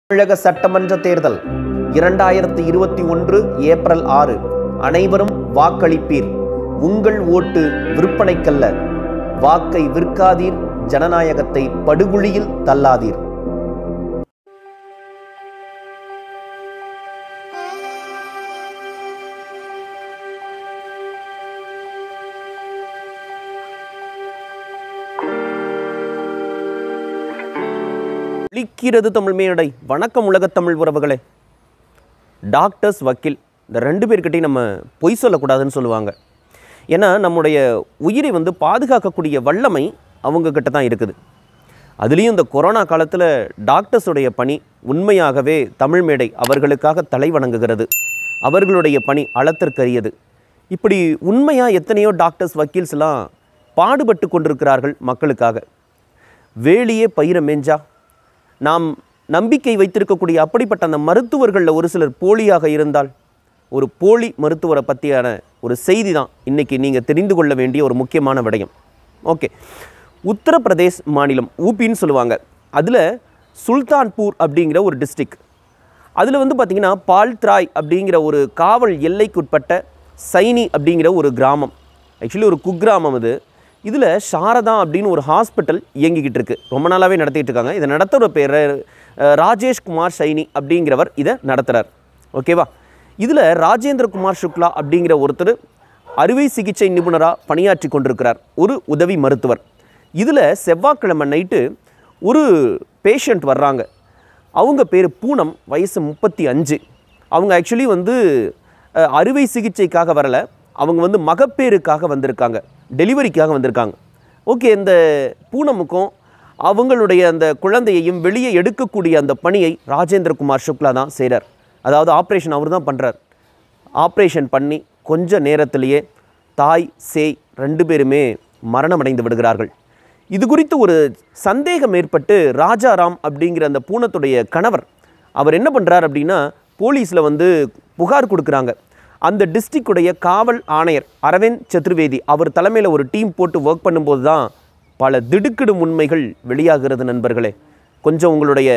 தமிழக சட்டமன்ற தேர்தல் இரண்டாயிரத்தி இருபத்தி ஒன்று ஏப்ரல் ஆறு அனைவரும் வாக்களிப்பீர் உங்கள் ஓட்டு விற்பனைக்கல்ல வாக்கை விற்காதீர் ஜனநாயகத்தை படுகுழியில் தள்ளாதீர் ஒலிக்கிறது தமிழ் மேடை வணக்கம் உலகத் தமிழ் உறவுகளே டாக்டர்ஸ் வக்கீல் இந்த ரெண்டு பேர்கிட்டையும் நம்ம பொய் சொல்லக்கூடாதுன்னு சொல்லுவாங்க ஏன்னா நம்முடைய உயிரை வந்து பாதுகாக்கக்கூடிய வல்லமை அவங்கக்கிட்ட தான் இருக்குது அதுலேயும் இந்த கொரோனா காலத்தில் டாக்டர்ஸுடைய பணி உண்மையாகவே தமிழ் மேடை அவர்களுக்காக தலை வணங்குகிறது அவர்களுடைய பணி அளத்திற்கரியது இப்படி உண்மையாக எத்தனையோ டாக்டர்ஸ் வக்கீல்ஸ்லாம் பாடுபட்டு கொண்டிருக்கிறார்கள் மக்களுக்காக வேலியே பயிர மேஞ்சா நாம் நம்பிக்கை வைத்திருக்கக்கூடிய அப்படிப்பட்ட அந்த மருத்துவர்களில் ஒரு சிலர் போலியாக இருந்தால் ஒரு போலி மருத்துவரை பற்றியான ஒரு செய்தி தான் இன்றைக்கி நீங்கள் தெரிந்து கொள்ள வேண்டிய ஒரு முக்கியமான விடயம் ஓகே உத்தரப்பிரதேஷ் மாநிலம் ஊபின்னு சொல்லுவாங்க அதில் சுல்தான்பூர் அப்படிங்கிற ஒரு டிஸ்ட்ரிக்ட் அதில் வந்து பார்த்திங்கன்னா பால்த்ராய் அப்படிங்கிற ஒரு காவல் எல்லைக்குட்பட்ட சைனி அப்படிங்கிற ஒரு கிராமம் ஆக்சுவலி ஒரு குக்கிராமம் இது இதில் சாரதா அப்படின்னு ஒரு ஹாஸ்பிட்டல் இயங்கிக்கிட்டு இருக்கு ரொம்ப நாளாகவே நடத்திட்டு இருக்காங்க இதை நடத்துகிற பேர் அஹ், ராஜேஷ் குமார் சைனி அப்படிங்கிறவர் இதை நடத்துகிறார் ஓகேவா இதில் ராஜேந்திர குமார் சுக்லா அப்படிங்கிற ஒருத்தர் அறுவை சிகிச்சை நிபுணராக பணியாற்றி கொண்டிருக்கிறார் ஒரு உதவி மருத்துவர் இதில் செவ்வாய்க்கிழமை நைட்டு ஒரு பேஷண்ட் வர்றாங்க அவங்க பேர் பூனம் வயசு முப்பத்தி அஞ்சு அவங்க ஆக்சுவலி வந்து அஹ், அறுவை சிகிச்சைக்காக வரல அவங்க வந்து மகப்பேறுக்காக வந்திருக்காங்க டெலிவரிக்காக வந்திருக்காங்க ஓகே இந்த பூனமுக்கும் அவங்களுடைய அந்த குழந்தையையும் வெளியே எடுக்கக்கூடிய அந்த பணியை ராஜேந்திர குமார் சுக்லா தான் செய்கிறார் அதாவது ஆப்ரேஷன் அவர் தான் பண்ணுறார் ஆப்ரேஷன் பண்ணி கொஞ்ச நேரத்திலேயே தாய் சேய் ரெண்டு பேருமே மரணமடைந்து விடுகிறார்கள் இது குறித்து ஒரு சந்தேகம் ஏற்பட்டு ராஜாராம் அப்படிங்கிற அந்த பூனத்துடைய கணவர் அவர் என்ன பண்ணுறார் அப்படின்னா போலீஸில் வந்து புகார் கொடுக்குறாங்க அந்த டிஸ்ட்ரிக்டுடைய காவல் ஆணையர் அரவிந்த் சதுர்வேதி அவர் தலைமையில் ஒரு டீம் போட்டு ஒர்க் பண்ணும்போது தான் பல திடுக்கிடும் உண்மைகள் வெளியாகிறது நண்பர்களே கொஞ்சம் உங்களுடைய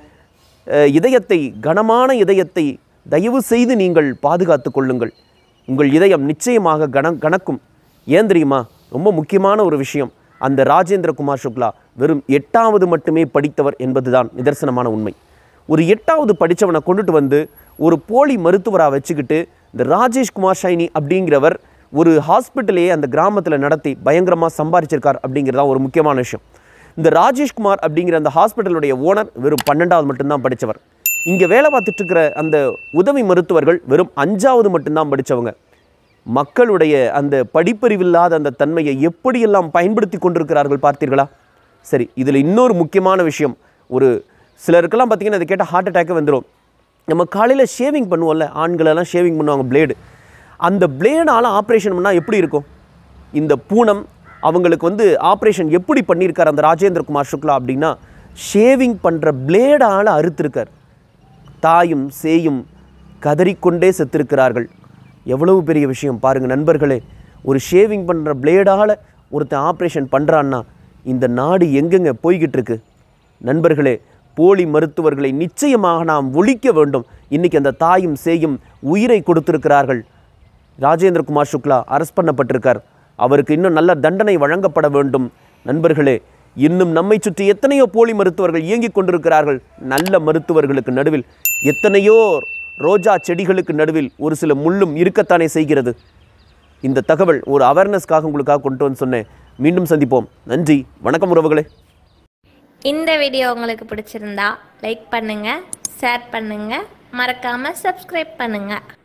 அஹ், இதயத்தை கனமான இதயத்தை தயவு செய்து நீங்கள் பாதுகாத்து கொள்ளுங்கள் உங்கள் இதயம் நிச்சயமாக கன கணக்கும் ஏன் தெரியுமா ரொம்ப முக்கியமான ஒரு விஷயம் அந்த ராஜேந்திர குமார் சுக்லா வெறும் எட்டாவது மட்டுமே படித்தவர் என்பதுதான் நிதர்சனமான உண்மை ஒரு எட்டாவது படித்தவனை கொண்டுட்டு வந்து ஒரு போலி மருத்துவராக வச்சுக்கிட்டு இந்த ராஜேஷ் குமார் ஷைனி அப்படிங்கிறவர் ஒரு ஹாஸ்பிட்டலையே அந்த கிராமத்தில் நடத்தி பயங்கரமாக சம்பாரிச்சிருக்கார் அப்படிங்கிறதா ஒரு முக்கியமான விஷயம் இந்த ராஜேஷ்குமார் அப்படிங்கிற அந்த ஹாஸ்பிட்டலுடைய ஓனர் வெறும் பன்னெண்டாவது மட்டும்தான் படித்தவர் இங்கே வேலை பார்த்துட்டு இருக்கிற அந்த உதவி மருத்துவர்கள் வெறும் அஞ்சாவது மட்டும்தான் படித்தவங்க மக்களுடைய அந்த படிப்பறிவில்லாத அந்த தன்மையை எப்படியெல்லாம் பயன்படுத்தி கொண்டிருக்கிறார்கள் பார்த்தீர்களா சரி இதில் இன்னொரு முக்கியமான விஷயம் ஒரு சிலருக்கெல்லாம் பார்த்தீங்கன்னா இதை கேட்டால் ஹார்ட் அட்டாக்கே வந்துடும் நம்ம காலையில் ஷேவிங் பண்ணுவோம்ல ஆண்களெல்லாம் ஷேவிங் பண்ணுவாங்க பிளேடு அந்த பிளேடால் ஆப்ரேஷன் பண்ணால் எப்படி இருக்கும் இந்த பூனம் அவங்களுக்கு வந்து ஆப்ரேஷன் எப்படி பண்ணியிருக்கார் அந்த ராஜேந்திர குமார் சுக்லா அப்படின்னா ஷேவிங் பண்ணுற பிளேடால் அறுத்திருக்கார் தாயும் சேயும் கதறிக்கொண்டே செத்திருக்கிறார்கள் எவ்வளவு பெரிய விஷயம் பாருங்கள் நண்பர்களே ஒரு ஷேவிங் பண்ணுற பிளேடால் ஒருத்தன் ஆப்ரேஷன் பண்ணுறான்னா இந்த நாடு எங்கெங்க போய்கிட்டு இருக்கு நண்பர்களே போலி மருத்துவர்களை நிச்சயமாக நாம் ஒழிக்க வேண்டும் இன்னைக்கு அந்த தாயும் சேயும் உயிரை கொடுத்திருக்கிறார்கள் ராஜேந்திர குமார் சுக்லா அரெஸ்ட் பண்ணப்பட்டிருக்கார் அவருக்கு இன்னும் நல்ல தண்டனை வழங்கப்பட வேண்டும் நண்பர்களே இன்னும் நம்மை சுற்றி எத்தனையோ போலி மருத்துவர்கள் இயங்கிக் கொண்டிருக்கிறார்கள் நல்ல மருத்துவர்களுக்கு நடுவில் எத்தனையோ ரோஜா செடிகளுக்கு நடுவில் ஒரு சில முள்ளும் இருக்கத்தானே செய்கிறது இந்த தகவல் ஒரு அவேர்னஸ்க்காக உங்களுக்காக கொண்டு வந்து சொன்னேன் மீண்டும் சந்திப்போம் நன்றி வணக்கம் உறவுகளே இந்த வீடியோ உங்களுக்கு பிடிச்சிருந்தா லைக் பண்ணுங்க ஷேர் பண்ணுங்க மறக்காம சப்ஸ்கிரைப் பண்ணுங்க